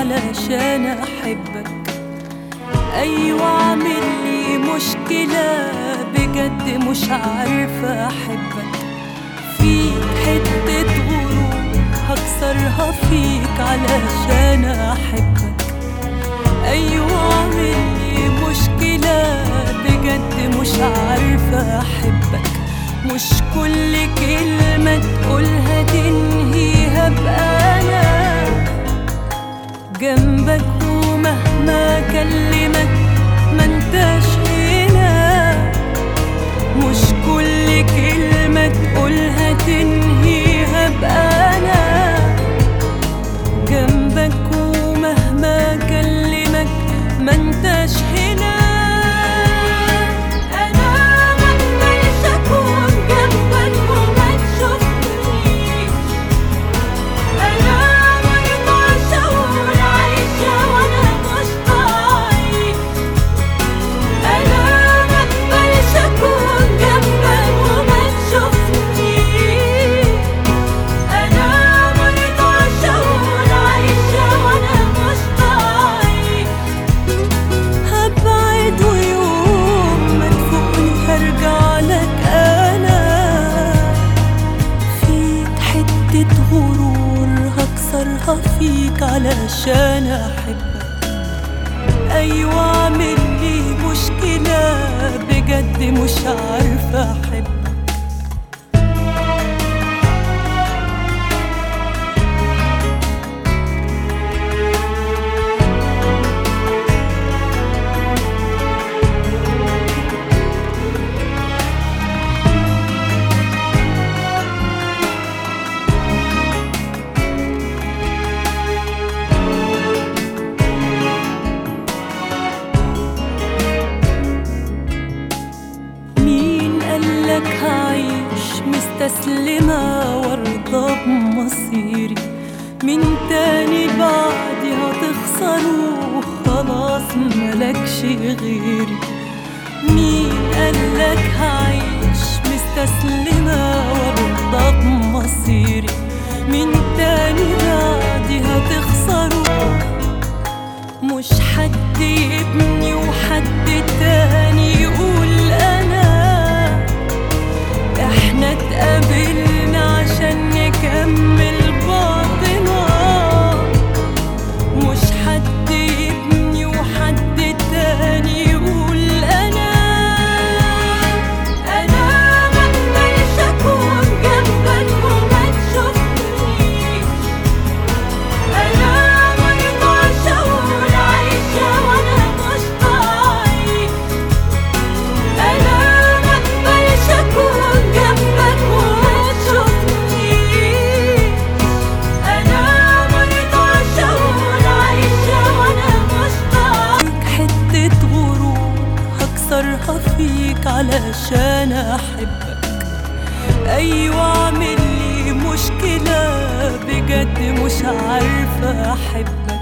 علشان احبك ايوه عامل لي مشكلة بجد مش عارفة احبك فيك حتة غرور هكسرها فيك علشان احبك ايوه عامل لي مشكلة بجد مش عارفة احبك مش كل كلمة تقولها تنهيها بأنا جنبك ومهما كلمك ما انتش هنا مش كل كلمة تقولها تنهيها بأنا جنبك ومهما كلمك ما انتش هنا أنا مقبلش أكون جنبك وما تشوفنيش أنا مرضاش أقول عايشة وأنا مش طايق أنا مقبلش أكون جنبك وما تشوفنيش أنا مرضاش أقول عايشة وأنا مش طايق هبعد ويوم ما تفوقني هرجع لك أنا فيك حتة غرور هكسرها فيك علشان أحبك أيوة عامل لي مشكلة بجد مش عارفة أحبك مين قالك هعيش مستسلمة وارضى بمصيري مين تاني بعدي هتخسره خلاص ملكش غيري مين قالك هعيش مستسلمة وارضى بمصيري مين تاني بعدي هتخسره مش حد يبني وحد تاني يقول انا احنا اتقابلنا عشان نكمل بعضنا مش حد يبني وحد تاني يقول انا انا مقبلش اكون جنبك وما تشوفنيش أنا مرضاش أقول عايشة وأنا مش طايق أنا مقبلش أكون جنبك وما تشوفنيش أنا مرضاش أقول عايشة وأنا مش طايق حتة غرور هكسرها فيك علشان أحبك أيوة عامل لي مشكلة بجد مش عارفة أحبك